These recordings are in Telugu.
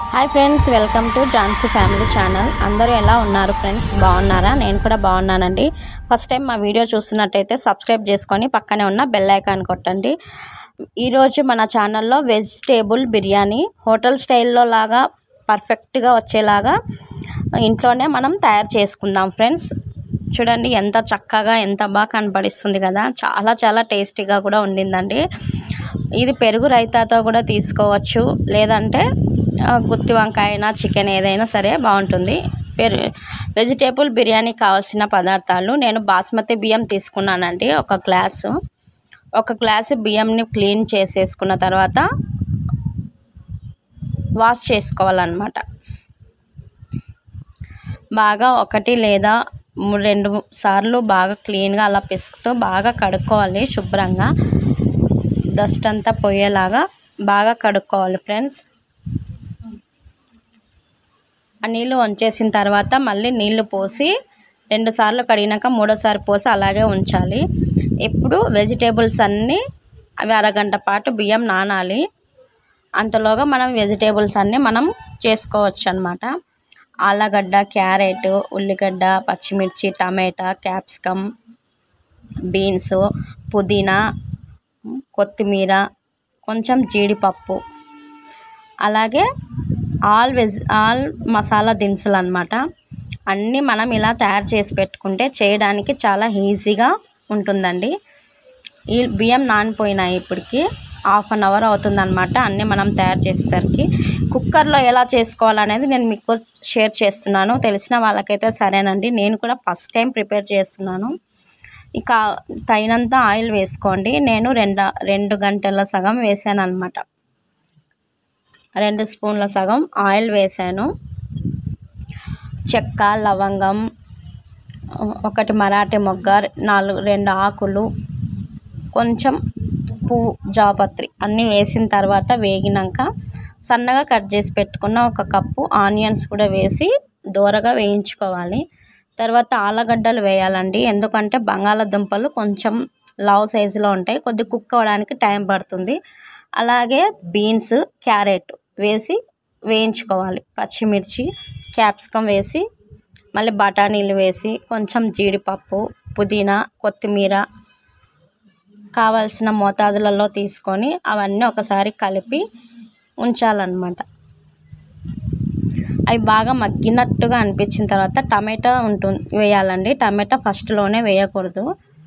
hi friends welcome to Jhansi family channel అందరూ ఎలా ఉన్నారు ఫ్రెండ్స్ బాగున్నారా నేను కూడా బాగున్నానండి ఫస్ట్ టైం మా వీడియో చూస్తున్నట్టయితే సబ్స్క్రైబ్ చేసుకొని పక్కనే ఉన్న బెల్ ఐకాన్ కొట్టండి ఈరోజు మన ఛానల్లో వెజిటేబుల్ బిర్యానీ హోటల్ స్టైల్లో లాగా పర్ఫెక్ట్గా వచ్చేలాగా ఇంట్లోనే మనం తయారు చేసుకుందాం ఫ్రెండ్స్ చూడండి ఎంత చక్కగా ఎంత బాగా కనపడిస్తుంది కదా చాలా చాలా టేస్టీగా కూడా ఉండిందండి ఇది పెరుగు రైతాతో కూడా తీసుకోవచ్చు లేదంటే ఆ, గుత్తి వంకాయ అయినా చికెన్ ఏదైనా సరే బాగుంటుంది పెరు వెజిటేబుల్ బిర్యానీ కావాల్సిన పదార్థాలు నేను బాస్మతి బియ్యం తీసుకున్నానండి ఒక గ్లాసు ఒక గ్లాసు బియ్యంని క్లీన్ చేసేసుకున్న తర్వాత వాష్ చేసుకోవాలన్నమాట బాగా ఒకటి లేదా ము- రెండు సార్లు బాగా క్లీన్గా అలా పిసుకుతూ బాగా కడుక్కోవాలి శుభ్రంగా డస్ట్ అంతా పోయేలాగా బాగా కడుక్కోవాలి ఫ్రెండ్స్ ఆ నీళ్ళు వంచేసిన తర్వాత మళ్ళీ నీళ్లు పోసి రెండు సార్లు కడిగినాక మూడోసారి పోసి అలాగే ఉంచాలి ఇప్పుడు వెజిటేబుల్స్ అన్నీ అవి అరగంట పాటు బియ్యం నానాలి అంతలోగా మనం వెజిటేబుల్స్ అన్నీ మనం చేసుకోవచ్చు అనమాట ఆలుగడ్డ క్యారెట్ ఉల్లిగడ్డ పచ్చిమిర్చి టమాటా క్యాప్సికమ్ బీన్స్ పుదీనా కొత్తిమీర కొంచెం జీడిపప్పు అలాగే ఆల్ వెజ్ ఆల్ మసాలా దినుసులు అనమాట అన్నీ మనం ఇలా తయారు చేసి పెట్టుకుంటే చేయడానికి చాలా ఈజీగా ఉంటుందండి ఈ బియ్యం నానిపోయినాయి ఇప్పటికి హాఫ్ అన్ అవర్ అవుతుందన్నమాట అన్నీ మనం తయారు చేసేసరికి కుక్కర్లో ఎలా చేసుకోవాలనేది నేను మీకు షేర్ చేస్తున్నాను తెలిసిన వాళ్ళకైతే సరేనండి నేను కూడా ఫస్ట్ టైం ప్రిపేర్ చేస్తున్నాను ఇక తగినంత ఆయిల్ వేసుకోండి నేను రెండు రెండు గంటల సగం వేసాను అనమాట రెండు స్పూన్ల సగం ఆయిల్ వేసాను చెక్క లవంగం ఒకటి మరాఠీ మొగ్గ నాలుగు రెండు ఆకులు కొంచెం పువ్వు జాపత్రి అన్నీ వేసిన తర్వాత వేగినాక సన్నగా కట్ చేసి పెట్టుకున్న ఒక కప్పు ఆనియన్స్ కూడా వేసి దూరగా వేయించుకోవాలి తర్వాత ఆలగడ్డలు వేయాలండి ఎందుకంటే బంగాళాదుంపలు కొంచెం లావ్ సైజులో ఉంటాయి కొద్ది కుక్ అవ్వడానికి టైం పడుతుంది అలాగే బీన్స్ క్యారెట్ వేసి వేయించుకోవాలి పచ్చిమిర్చి క్యాప్సికం వేసి మళ్ళీ బఠానీలు వేసి కొంచెం జీడిపప్పు పుదీనా కొత్తిమీర కావాల్సిన మోతాదులలో తీసుకొని అవన్నీ ఒకసారి కలిపి ఉంచాలన్నమాట అవి బాగా మగ్గినట్టుగా అనిపించిన తర్వాత టమాటా ఉంటుంది వేయాలండి టమాటా ఫస్ట్లోనే వేయకూడదు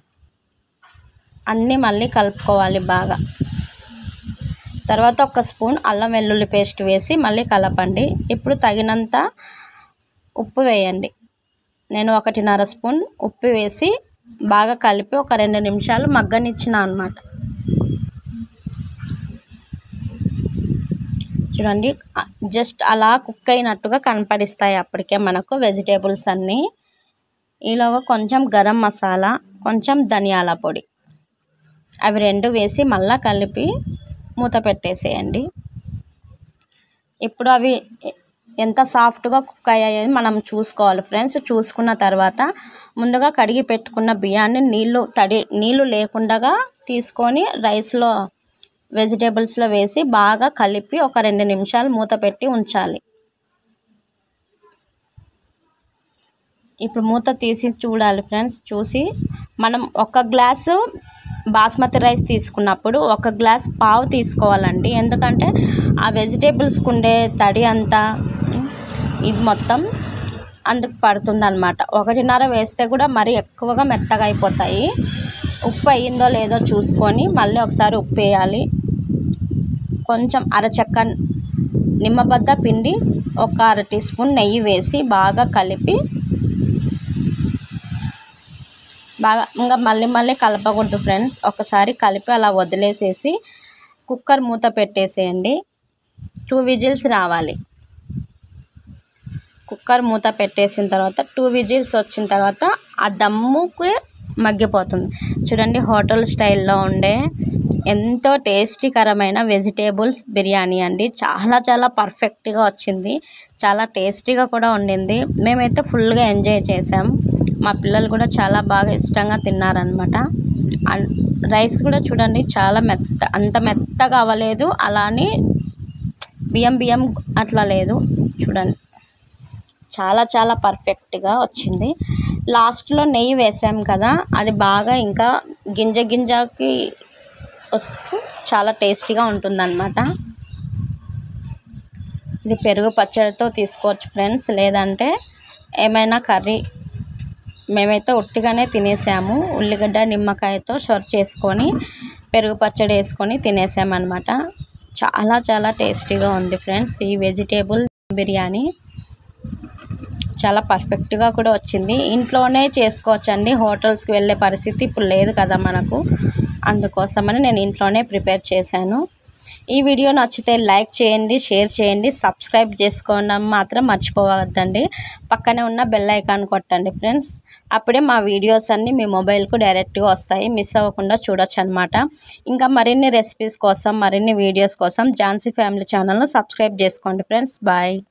అన్నీ మళ్ళీ కలుపుకోవాలి బాగా తర్వాత ఒక స్పూన్ అల్లం వెల్లుల్లి పేస్ట్ వేసి మళ్ళీ కలపండి ఇప్పుడు తగినంత ఉప్పు వేయండి నేను ఒకటిన్నర స్పూన్ ఉప్పు వేసి బాగా కలిపి ఒక రెండు నిమిషాలు మగ్గనిచ్చిన అనమాట చూడండి జస్ట్ అలా కుక్ అయినట్టుగా కనపడిస్తాయి అప్పటికే మనకు వెజిటేబుల్స్ అన్నీ ఈలోగా కొంచెం గరం మసాలా కొంచెం ధనియాల పొడి అవి రెండు వేసి మళ్ళా కలిపి మూత పెట్టేసేయండి ఇప్పుడు అవి ఎంత సాఫ్ట్గా కుక్ అయ్యాయని మనం చూసుకోవాలి ఫ్రెండ్స్ చూసుకున్న తర్వాత ముందుగా కడిగి పెట్టుకున్న బియ్యాన్ని నీళ్ళు తడి నీళ్ళు లేకుండా తీసుకొని రైస్లో వెజిటేబుల్స్లో వేసి బాగా కలిపి ఒక రెండు నిమిషాలు మూత పెట్టి ఉంచాలి ఇప్పుడు మూత తీసి చూడాలి ఫ్రెండ్స్ చూసి మనం ఒక గ్లాసు బాస్మతి రైస్ తీసుకున్నప్పుడు ఒక గ్లాస్ పావు తీసుకోవాలండి ఎందుకంటే ఆ వెజిటేబుల్స్కి ఉండే తడి అంతా ఉమ్, ఇది మొత్తం అందుకు పడుతుంది అనమాట ఒకటిన్నర వేస్తే కూడా మరీ ఎక్కువగా మెత్తగా అయిపోతాయి ఉప్పు అయ్యిందో లేదో చూసుకొని మళ్ళీ ఒకసారి ఉప్పు వేయాలి కొంచెం అరచెక్క నిమ్మబద్ద పిండి ఒక అర టీ స్పూన్ నెయ్యి వేసి బాగా కలిపి బాగా ఇంకా మళ్ళీ మళ్ళీ కలపకూడదు ఫ్రెండ్స్ ఒకసారి కలిపి అలా వదిలేసేసి కుక్కర్ మూత పెట్టేసేయండి టూ విజిల్స్ రావాలి కుక్కర్ మూత పెట్టేసిన తర్వాత టూ విజిల్స్ వచ్చిన తర్వాత ఆ దమ్ముకి మగ్గిపోతుంది చూడండి హోటల్ స్టైల్లో ఉండే ఎంతో టేస్టీకరమైన వెజిటేబుల్స్ బిర్యానీ అండి చాలా చాలా పర్ఫెక్ట్గా వచ్చింది చాలా టేస్టీగా కూడా ఉండింది మేమైతే ఫుల్గా ఎంజాయ్ చేసాం మా పిల్లలు కూడా చాలా బాగా ఇష్టంగా తిన్నారనమాట రైస్ కూడా చూడండి చాలా మెత్త అంత మెత్తగా అవ్వలేదు అలానే బియ్యం బియ్యం అట్లా లేదు చూడండి చాలా చాలా పర్ఫెక్ట్గా వచ్చింది లాస్ట్లో నెయ్యి వేసాం కదా అది బాగా ఇంకా గింజ గింజకి వస్తూ చాలా టేస్టీగా ఉంటుందన్నమాట ఇది పెరుగు పచ్చడితో తీసుకోవచ్చు ఫ్రెండ్స్ లేదంటే ఏమైనా కర్రీ మేమైతే ఉట్టిగానే తినేసాము ఉల్లిగడ్డ నిమ్మకాయతో సర్వ్ చేసుకొని పెరుగు పచ్చడి వేసుకొని తినేసామన్నమాట చాలా చాలా టేస్టీగా ఉంది ఫ్రెండ్స్ ఈ వెజిటేబుల్ బిర్యానీ చాలా పర్ఫెక్ట్గా కూడా వచ్చింది ఇంట్లోనే చేసుకోవచ్చండి హోటల్స్కి వెళ్ళే పరిస్థితి ఇప్పుడు లేదు కదా మనకు అందుకోసమని నేను ఇంట్లోనే ప్రిపేర్ చేశాను ఈ వీడియో నచ్చితే లైక్ చేయండి షేర్ చేయండి సబ్స్క్రైబ్ చేసుకోవడం మాత్రం మర్చిపోవద్దండి పక్కనే ఉన్న బెల్ ఐకాన్ కొట్టండి ఫ్రెండ్స్ అప్పుడే మా వీడియోస్ అన్నీ మీ మొబైల్కు డైరెక్ట్గా వస్తాయి మిస్ అవ్వకుండా చూడొచ్చు అనమాట ఇంకా మరిన్ని రెసిపీస్ కోసం మరిన్ని వీడియోస్ కోసం ఝాన్సీ ఫ్యామిలీ ఛానల్ను సబ్స్క్రైబ్ చేసుకోండి ఫ్రెండ్స్ బాయ్